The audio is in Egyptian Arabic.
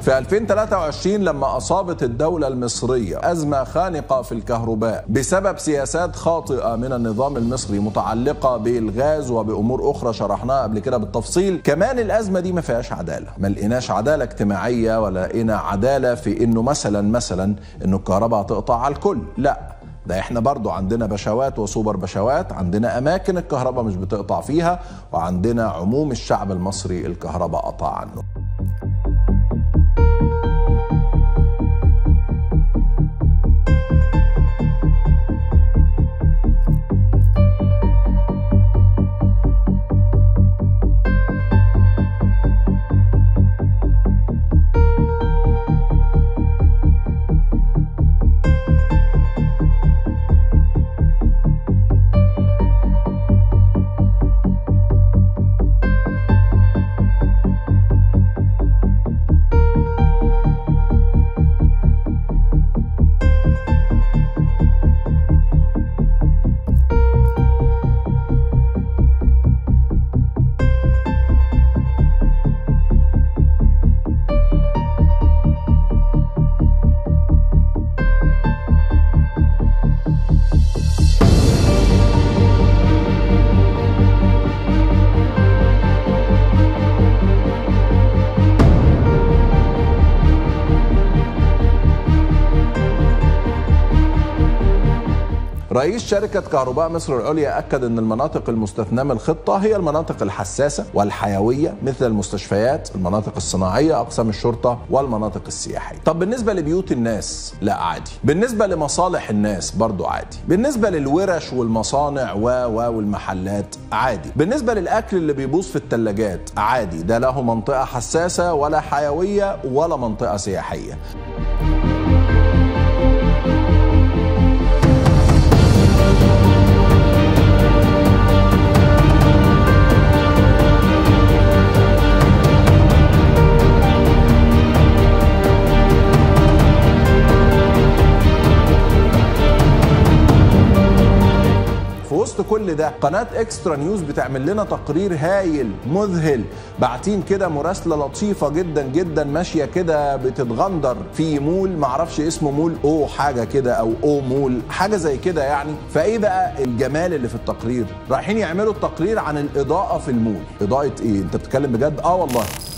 في 2023 لما أصابت الدولة المصرية أزمة خانقة في الكهرباء بسبب سياسات خاطئة من النظام المصري متعلقة بالغاز وبأمور أخرى شرحناها قبل كده بالتفصيل كمان الأزمة دي ما فيهاش عدالة ما لقيناش عدالة اجتماعية ولا لقينا عدالة في إنه مثلا مثلا إنه الكهرباء هتقطع على الكل لا ده احنا برضو عندنا بشوات وسوبر بشوات عندنا اماكن الكهرباء مش بتقطع فيها وعندنا عموم الشعب المصري الكهرباء قطع عنه رئيس شركة كهرباء مصر العليا أكد أن المناطق المستثناة من الخطة هي المناطق الحساسة والحيوية مثل المستشفيات، المناطق الصناعية، أقسام الشرطة والمناطق السياحية. طب بالنسبة لبيوت الناس لا عادي. بالنسبة لمصالح الناس برضو عادي. بالنسبة للورش والمصانع و و والمحلات عادي. بالنسبة للأكل اللي بيبوظ في الثلاجات عادي، ده له منطقة حساسة ولا حيوية ولا منطقة سياحية. في وسط كل ده قناة اكسترا نيوز بتعمل لنا تقرير هايل مذهل باعتين كده مراسلة لطيفة جدا جدا ماشية كده بتتغندر في مول معرفش اسمه مول او حاجة كده او او مول حاجة زي كده يعني فايه بقى الجمال اللي في التقرير رايحين يعملوا التقرير عن الاضاءة في المول اضاءة ايه انت بتتكلم بجد اه والله